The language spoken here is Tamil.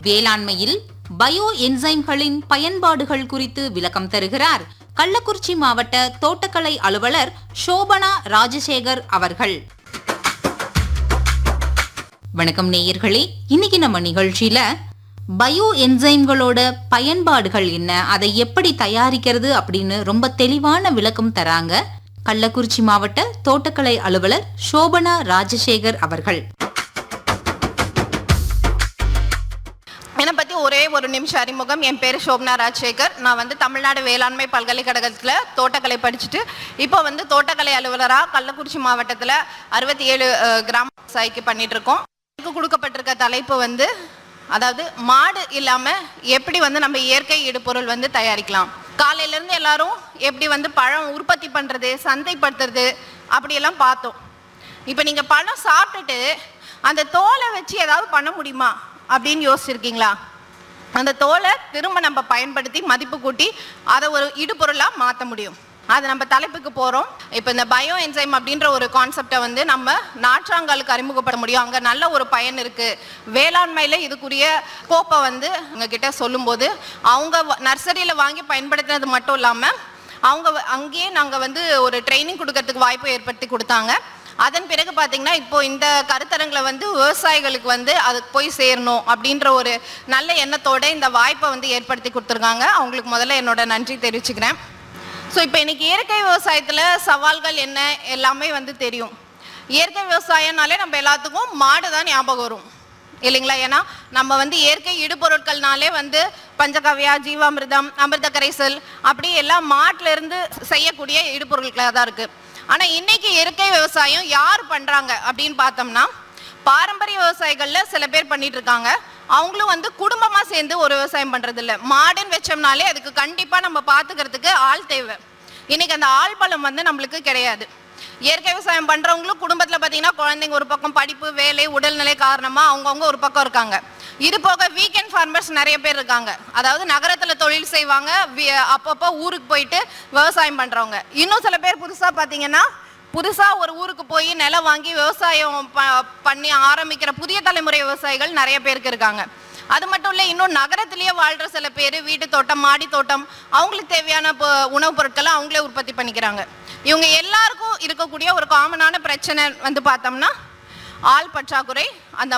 வேளாண்மையில் பயோ என்சைம்களின் பயன்பாடுகள் குறித்து விளக்கம் தருகிறார் கள்ளக்குறிச்சி மாவட்ட தோட்டக்கலை அலுவலர் சோபனா ராஜசேகர் அவர்கள் வணக்கம் நேயர்களே இன்னைக்கு நம்ம நிகழ்ச்சியில பயோ என்சைம்களோட பயன்பாடுகள் என்ன அதை எப்படி தயாரிக்கிறது அப்படின்னு ரொம்ப தெளிவான விளக்கம் தராங்க கள்ளக்குறிச்சி மாவட்ட தோட்டக்கலை அலுவலர் சோபனா ராஜசேகர் அவர்கள் என்னை பற்றி ஒரே ஒரு நிமிஷம் அறிமுகம் என் பேர் சோப்னா ராஜசேகர் நான் வந்து தமிழ்நாடு வேளாண்மை பல்கலைக்கழகத்தில் தோட்டக்கலை படிச்சுட்டு இப்போ வந்து தோட்டக்கலை அலுவலராக கள்ளக்குறிச்சி மாவட்டத்தில் அறுபத்தி ஏழு கிராம விவசாயிக்கு பண்ணிட்டு இருக்கோம் எனக்கு கொடுக்கப்பட்டிருக்க தலைப்பு வந்து அதாவது மாடு இல்லாமல் எப்படி வந்து நம்ம இயற்கை இடுபொருள் வந்து தயாரிக்கலாம் காலையிலேருந்து எல்லாரும் எப்படி வந்து பழம் உற்பத்தி பண்ணுறது சந்தைப்படுத்துறது அப்படியெல்லாம் பார்த்தோம் இப்போ நீங்கள் பழம் சாப்பிட்டுட்டு அந்த தோலை வச்சு ஏதாவது பண்ண முடியுமா அப்படின்னு யோசிச்சிருக்கீங்களா அந்த தோலை திரும்ப நம்ம பயன்படுத்தி மதிப்பு கூட்டி அதை ஒரு இடுபொருளாக மாற்ற முடியும் அது நம்ம தலைப்புக்கு போகிறோம் இப்போ இந்த பயோ என்சைம் அப்படின்ற ஒரு கான்செப்டை வந்து நம்ம நாற்றாங்காலுக்கு அறிமுகப்பட முடியும் அங்கே நல்ல ஒரு பயன் இருக்குது வேளாண்மையில் இதுக்குரிய கோப்பை வந்து உங்ககிட்ட சொல்லும்போது அவங்க நர்சரியில் வாங்கி பயன்படுத்தினது மட்டும் இல்லாமல் அவங்க வ- அங்கேயே நாங்கள் வந்து ஒரு ட்ரைனிங் கொடுக்கறதுக்கு வாய்ப்பு ஏற்படுத்தி கொடுத்தாங்க அதன் பிறகு பார்த்தீங்கன்னா இப்போ இந்த கருத்தரங்களை வந்து விவசாயிகளுக்கு வந்து அது போய் சேரணும் அப்படின்ற ஒரு நல்ல எண்ணத்தோட இந்த வாய்ப்பை வந்து ஏற்படுத்தி கொடுத்துருக்காங்க அவங்களுக்கு முதல்ல என்னோட நன்றி தெரிவிச்சுக்கிறேன் ஸோ இப்போ இன்னைக்கு இயற்கை விவசாயத்தில் சவால்கள் என்ன எல்லாமே வந்து தெரியும் இயற்கை விவசாயம்னாலே நம்ம எல்லாத்துக்கும் மாடு தான் ஞாபகம் வரும் இல்லைங்களா ஏன்னா நம்ம வந்து இயற்கை இடுபொருட்கள்னாலே வந்து பஞ்சகவ்யா ஜீவாமிர்தம் அமிர்த கரைசல் அப்படி எல்லாம் மாட்டுல இருந்து செய்யக்கூடிய இடுபொருட்களாக தான் இருக்கு ஆனா இன்னைக்கு இயற்கை விவசாயம் யார் பண்றாங்க அப்படின்னு பார்த்தோம்னா பாரம்பரிய விவசாயிகள்ல சில பேர் பண்ணிட்டு இருக்காங்க அவங்களும் வந்து குடும்பமா சேர்ந்து ஒரு விவசாயம் பண்றது இல்ல மாடுன்னு வச்சோம்னாலே அதுக்கு கண்டிப்பா நம்ம பாத்துக்கிறதுக்கு ஆள் தேவை இன்னைக்கு அந்த ஆள் பலம் வந்து நம்மளுக்கு கிடையாது இயற்கை விவசாயம் பண்றவங்களும் குடும்பத்துல பாத்தீங்கன்னா குழந்தைங்க ஒரு பக்கம் படிப்பு வேலை உடல்நிலை காரணமா அவங்கவுங்க ஒரு பக்கம் இருக்காங்க இது போக வீக்கெண்ட் ஃபார்மர்ஸ் நிறைய பேர் இருக்காங்க அதாவது நகரத்துல தொழில் செய்வாங்க வி- அப்பப்போ ஊருக்கு போயிட்டு விவசாயம் பண்றவங்க இன்னும் சில பேர் புதுசா பாத்தீங்கன்னா புதுசா ஒரு ஊருக்கு போய் நிலம் வாங்கி விவசாயம் ப- பண்ணி ஆரம்பிக்கிற புதிய தலைமுறை விவசாயிகள் நிறைய பேருக்கு இருக்காங்க அது மட்டும் இல்லை இன்னும் நகரத்திலேயே வாழ்ற சில பேர் வீட்டு தோட்டம் மாடி தோட்டம் அவங்களுக்கு தேவையான பொ- உணவுப் பொருட்களை அவங்களே உற்பத்தி பண்ணிக்கிறாங்க இவங்க எல்லாருக்கும் இருக்கக்கூடிய ஒரு காமனான பிரச்சனை வந்து பார்த்தோம்னா ஆள் பற்றாக்குறை அந்த